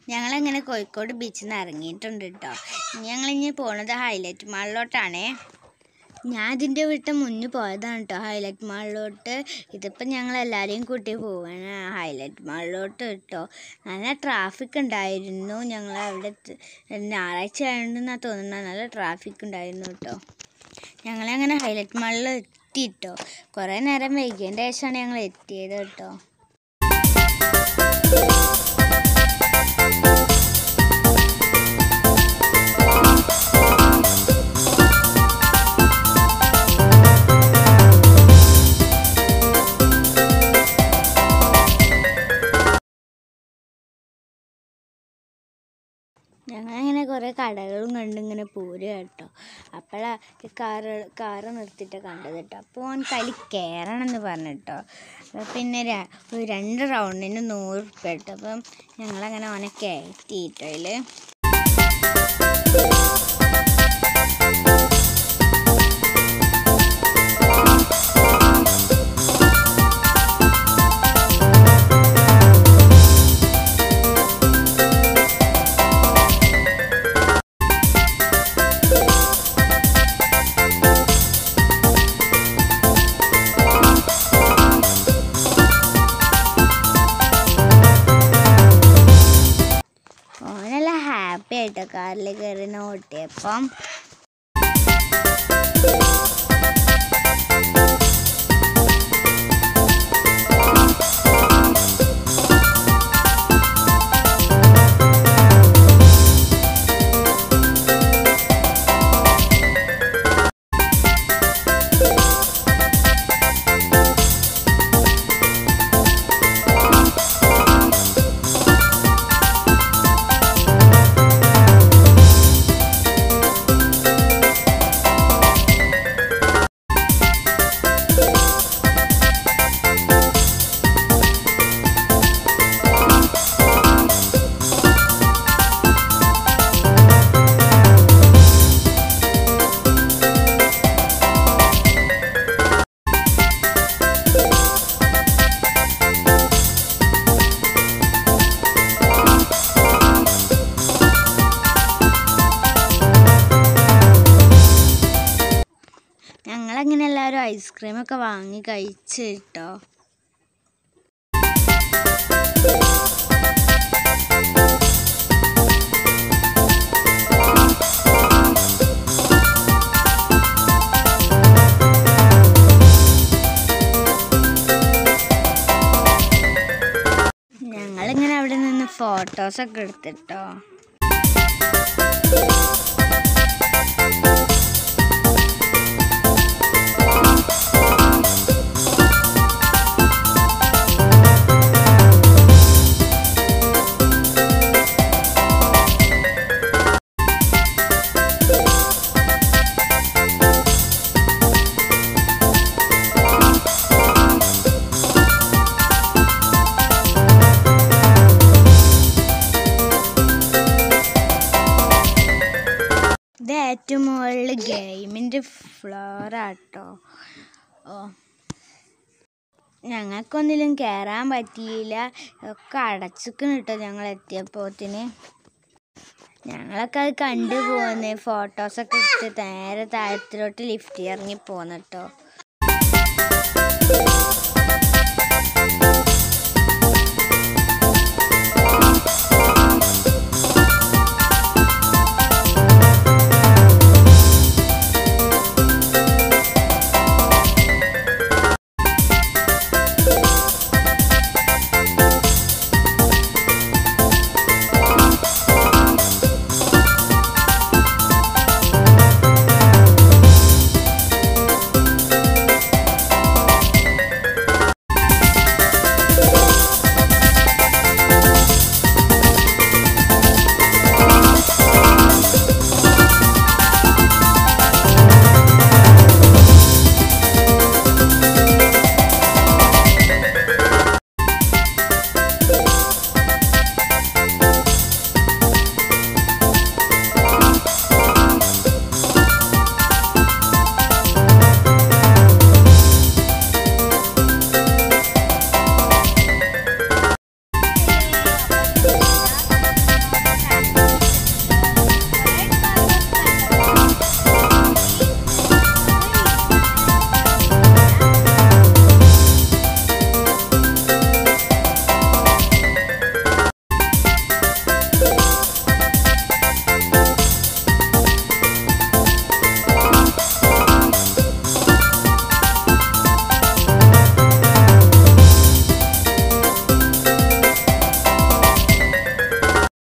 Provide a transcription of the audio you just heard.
ഞങ്ങളിങ്ങനെ കോഴിക്കോട് ബീച്ചിൽ നിന്ന് ഇറങ്ങിയിട്ടുണ്ട് കേട്ടോ ഞങ്ങളിനി പോണത് ഹൈലൈറ്റ് മാളിലോട്ടാണേ ഞാൻ ഇതിൻ്റെ വിട്ട് മുന്നിൽ പോയതാണ് കേട്ടോ ഹൈലൈറ്റ് മാളിലോട്ട് ഇതിപ്പോൾ ഞങ്ങൾ എല്ലാവരെയും കൂട്ടി പോവാണ് ഹൈലൈറ്റ് മാളിലോട്ട് കേട്ടോ നല്ല ട്രാഫിക് ഉണ്ടായിരുന്നു ഞങ്ങൾ അവിടെ എത്തി- ഞായറാഴ്ച ആയതുകൊണ്ടെന്നാണ് തോന്നുന്നത് നല്ല ട്രാഫിക് ഉണ്ടായിരുന്നു കേട്ടോ ഞങ്ങളങ്ങനെ ഹൈലൈറ്റ് മാളിൽ എത്തി കേട്ടോ കുറേ നേരം വൈകിയതിൻ്റെ ശേഷമാണ് ഞങ്ങൾ എത്തിയത് കേട്ടോ ഞങ്ങളങ്ങനെ കുറേ കടകളും കണ്ട് ഇങ്ങനെ പോരുക കേട്ടോ അപ്പോഴാണ് കാറ് കാറ് നിർത്തിയിട്ട് കണ്ടത് കേട്ടോ അപ്പോൾ ഓൻ കയ്യിൽ കയറണം എന്ന് പറഞ്ഞു കേട്ടോ അപ്പോൾ പിന്നെ ര- ഒരു രണ്ട് റൗണ്ടിന് നൂറ് ഉറുപ്പ്യ കേട്ടോ അപ്പം ഞങ്ങളങ്ങനെ ഓനെ കയറ്റി കേട്ടോ അതിൽ ഓനല്ല ഹാപ്പി ആയിട്ടോ കാറിൽ കയറി ഓട്ടിയപ്പം ഞങ്ങളങ്ങനെ എല്ലാവരും ഐസ്ക്രീമൊക്കെ വാങ്ങി കഴിച്ച് കേട്ടോ ഞങ്ങളിങ്ങനെ അവിടെ നിന്ന് ഫോട്ടോസൊക്കെ എടുത്തിട്ടോ ഇത് ഏറ്റവും മുകളിൽ ഗെയിമിൻ്റെ ഫ്ലോറാട്ടോ ഓ ഞങ്ങൾക്കൊന്നിലും കയറാൻ പറ്റിയില്ല ഒക്കെ അടച്ചിക്കണം കേട്ടോ ഞങ്ങൾ എത്തിയപ്പോത്തിന് ഞങ്ങളൊക്കെ അത് കണ്ടു പോന്ന് ഫോട്ടോസൊക്കെ എടുത്ത് നേരെ താഴത്തിലോട്ട് ലിഫ്റ്റ് ഇറങ്ങി പോന്നു കേട്ടോ